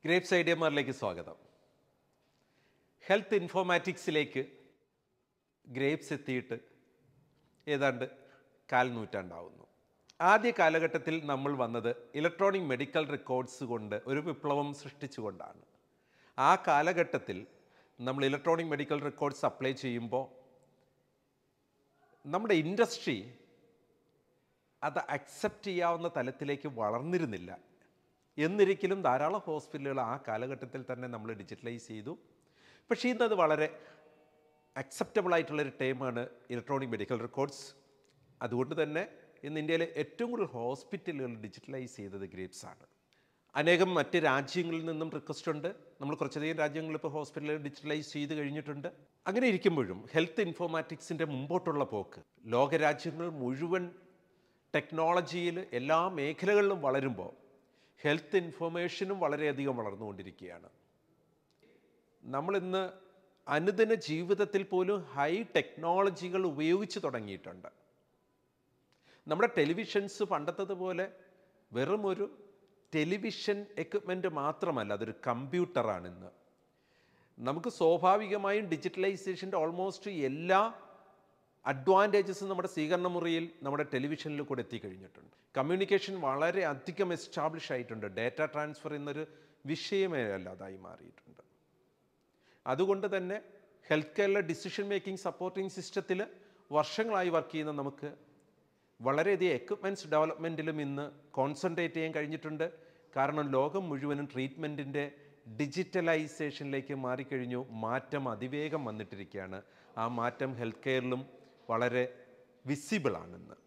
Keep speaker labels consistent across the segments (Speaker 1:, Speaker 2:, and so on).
Speaker 1: grapes ഐഡിയമാരിലേക്ക് സ്വാഗതം health ഇൻഫോർമാറ്റിക്സിലേക്ക് grapes എത്തിയിട്ട് ഏതാണ്ട് കാൽ നൂറ്റാണ്ടാവുന്നു ആദ്യ കാലഘട്ടത്തിൽ നമ്മൾ വന്നത് ഇലക്ട്രോണിക് മെഡിക്കൽ റെക്കോർഡ്സ് കൊണ്ട് ഒരു വിപ്ലവം സൃഷ്ടിച്ചുകൊണ്ടാണ് ആ കാലഘട്ടത്തിൽ നമ്മൾ ഇലക്ട്രോണിക് മെഡിക്കൽ റെക്കോർഡ്സ് അപ്ലൈ ചെയ്യുമ്പോൾ നമ്മുടെ ഇൻഡസ്ട്രി അത് അക്സെപ്റ്റ് ചെയ്യാവുന്ന തലത്തിലേക്ക് വളർന്നിരുന്നില്ല എന്നിരിക്കലും ധാരാളം ഹോസ്പിറ്റലുകൾ ആ കാലഘട്ടത്തിൽ തന്നെ നമ്മൾ ഡിജിറ്റലൈസ് ചെയ്തു പക്ഷേ ഇന്നത് വളരെ അക്സെപ്റ്റബിൾ ആയിട്ടുള്ളൊരു ടൈമാണ് ഇലക്ട്രോണിക് മെഡിക്കൽ റെക്കോർഡ്സ് അതുകൊണ്ട് തന്നെ ഇന്ന് ഇന്ത്യയിലെ ഏറ്റവും കൂടുതൽ ഹോസ്പിറ്റലുകൾ ഡിജിറ്റലൈസ് ചെയ്തത് ഗ്രേപ്സ് ആണ് അനേകം മറ്റ് രാജ്യങ്ങളിൽ നിന്നും റിക്വസ്റ്റ് ഉണ്ട് നമ്മൾ കുറച്ചധികം രാജ്യങ്ങളിൽ ഇപ്പോൾ ഹോസ്പിറ്റലുകൾ ഡിജിറ്റലൈസ് ചെയ്ത് കഴിഞ്ഞിട്ടുണ്ട് അങ്ങനെ ഇരിക്കുമ്പോഴും ഹെൽത്ത് ഇൻഫോർമാറ്റിക്സിൻ്റെ മുമ്പോട്ടുള്ള പോക്ക് ലോകരാജ്യങ്ങൾ മുഴുവൻ ടെക്നോളജിയിൽ എല്ലാ മേഖലകളിലും വളരുമ്പോൾ ഹെൽത്ത് ഇൻഫർമേഷനും വളരെയധികം വളർന്നുകൊണ്ടിരിക്കുകയാണ് നമ്മളിന്ന് അനുദിന ജീവിതത്തിൽ പോലും ഹൈ ടെക്നോളജികൾ ഉപയോഗിച്ച് തുടങ്ങിയിട്ടുണ്ട് നമ്മുടെ ടെലിവിഷൻസ് പണ്ടത്തതുപോലെ വെറും ഒരു ടെലിവിഷൻ എക്വിപ്മെൻറ്റ് മാത്രമല്ല അതൊരു കമ്പ്യൂട്ടറാണ് ഇന്ന് നമുക്ക് സ്വാഭാവികമായും ഡിജിറ്റലൈസേഷൻ്റെ ഓൾമോസ്റ്റ് എല്ലാ അഡ്വാൻറ്റേജസും നമ്മുടെ സ്വീകരണ മുറിയിൽ നമ്മുടെ ടെലിവിഷനിൽ കൂടെ എത്തിക്കഴിഞ്ഞിട്ടുണ്ട് കമ്മ്യൂണിക്കേഷൻ വളരെ അധികം എസ്റ്റാബ്ലിഷ് ആയിട്ടുണ്ട് ഡേറ്റ ട്രാൻസ്ഫർ എന്നൊരു വിഷയമേ അല്ലാതായി മാറിയിട്ടുണ്ട് അതുകൊണ്ട് തന്നെ ഹെൽത്ത് കെയറിലെ ഡിസിഷൻ മേക്കിംഗ് സപ്പോർട്ടിംഗ് സിസ്റ്റത്തിൽ വർഷങ്ങളായി വർക്ക് ചെയ്യുന്ന നമുക്ക് വളരെയധികം എക്വിപ്മെൻറ്റ്സ് ഡെവലപ്മെൻറ്റിലും ഇന്ന് കോൺസെൻട്രേറ്റ് ചെയ്യാൻ കഴിഞ്ഞിട്ടുണ്ട് കാരണം ലോകം മുഴുവനും ട്രീറ്റ്മെൻറ്റിൻ്റെ ഡിജിറ്റലൈസേഷനിലേക്ക് മാറിക്കഴിഞ്ഞു മാറ്റം അതിവേഗം വന്നിട്ടിരിക്കുകയാണ് ആ മാറ്റം ഹെൽത്ത് കെയറിലും വളരെ വിസിബിളാണെന്ന്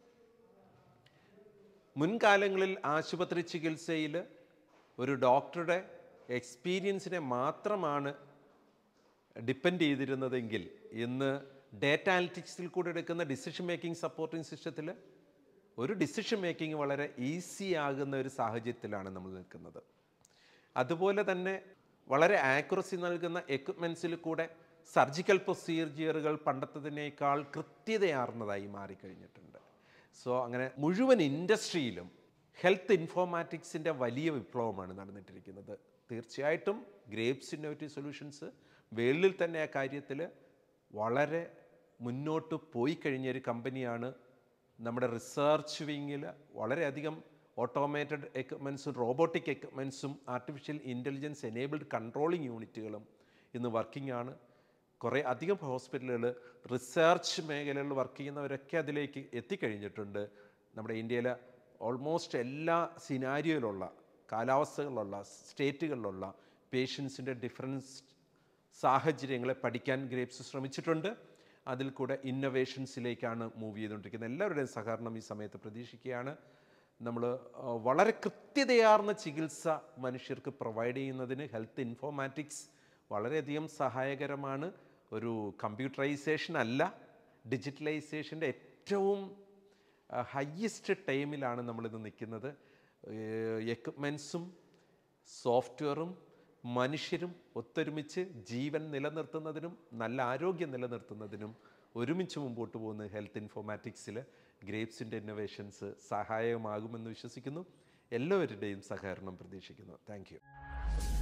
Speaker 1: മുൻകാലങ്ങളിൽ ആശുപത്രി ചികിത്സയിൽ ഒരു ഡോക്ടറുടെ എക്സ്പീരിയൻസിനെ മാത്രമാണ് ഡിപ്പെൻഡ് ചെയ്തിരുന്നതെങ്കിൽ ഇന്ന് ഡേറ്റ അനലിറ്റിക്സിൽ കൂടെ എടുക്കുന്ന ഡിസിഷൻ മേക്കിംഗ് സപ്പോർട്ടിംഗ് സിസ്റ്റത്തിൽ ഒരു ഡിസിഷൻ മേക്കിംഗ് വളരെ ഈസി ആകുന്ന ഒരു സാഹചര്യത്തിലാണ് നമ്മൾ നിൽക്കുന്നത് അതുപോലെ തന്നെ വളരെ ആക്യുറസി നൽകുന്ന എക്വിപ്മെൻസിൽ കൂടെ സർജിക്കൽ പ്രൊസീജിയറുകൾ പണ്ടത്തതിനേക്കാൾ കൃത്യതയാർന്നതായി മാറിക്കഴിഞ്ഞിട്ടുണ്ട് സോ അങ്ങനെ മുഴുവൻ ഇൻഡസ്ട്രിയിലും ഹെൽത്ത് ഇൻഫോർമാറ്റിക്സിൻ്റെ വലിയ വിപ്ലവമാണ് നടന്നിട്ടിരിക്കുന്നത് തീർച്ചയായിട്ടും ഗ്രേപ്സ് ഇന്നോവേറ്റീവ് സൊല്യൂഷൻസ് വേൾഡിൽ തന്നെ ആ കാര്യത്തിൽ വളരെ മുന്നോട്ട് പോയി കഴിഞ്ഞൊരു കമ്പനിയാണ് നമ്മുടെ റിസർച്ച് വിങ്ങിൽ വളരെയധികം ഓട്ടോമേറ്റഡ് എക്വിപ്മെൻസും റോബോട്ടിക് എക്വിപ്മെൻസും ആർട്ടിഫിഷ്യൽ ഇൻ്റലിജൻസ് എനേബിൾഡ് കൺട്രോളിംഗ് യൂണിറ്റുകളും ഇന്ന് വർക്കിംഗ് ആണ് കുറേ അധികം ഹോസ്പിറ്റലുകൾ റിസർച്ച് മേഖലകളിൽ വർക്ക് ചെയ്യുന്നവരൊക്കെ അതിലേക്ക് എത്തിക്കഴിഞ്ഞിട്ടുണ്ട് നമ്മുടെ ഇന്ത്യയിലെ ഓൾമോസ്റ്റ് എല്ലാ സിനാരിയോയിലുള്ള കാലാവസ്ഥകളിലുള്ള സ്റ്റേറ്റുകളിലുള്ള പേഷ്യൻസിൻ്റെ ഡിഫറൻസ് സാഹചര്യങ്ങളെ പഠിക്കാൻ ഗ്രേപ്സ് ശ്രമിച്ചിട്ടുണ്ട് അതിൽ കൂടെ ഇന്നൊവേഷൻസിലേക്കാണ് മൂവ് ചെയ്തുകൊണ്ടിരിക്കുന്നത് എല്ലാവരുടെയും സഹകരണം ഈ സമയത്ത് പ്രതീക്ഷിക്കുകയാണ് നമ്മൾ വളരെ കൃത്യതയാർന്ന ചികിത്സ മനുഷ്യർക്ക് പ്രൊവൈഡ് ചെയ്യുന്നതിന് ഹെൽത്ത് ഇൻഫോർമാറ്റിക്സ് വളരെയധികം സഹായകരമാണ് ഒരു കമ്പ്യൂട്ടറൈസേഷൻ അല്ല ഡിജിറ്റലൈസേഷൻ്റെ ഏറ്റവും ഹയ്യസ്റ്റ് ടൈമിലാണ് നമ്മളിന്ന് നിൽക്കുന്നത് എക്വിപ്മെൻസും സോഫ്റ്റ്വെയറും മനുഷ്യരും ഒത്തൊരുമിച്ച് ജീവൻ നിലനിർത്തുന്നതിനും നല്ല ആരോഗ്യം നിലനിർത്തുന്നതിനും ഒരുമിച്ച് മുമ്പോട്ട് പോകുന്ന ഹെൽത്ത് ഇൻഫോർമാറ്റിക്സിൽ ഗ്രേപ്സിൻ്റെ ഇന്നോവേഷൻസ് സഹായകമാകുമെന്ന് വിശ്വസിക്കുന്നു എല്ലാവരുടെയും സഹകരണം പ്രതീക്ഷിക്കുന്നു താങ്ക്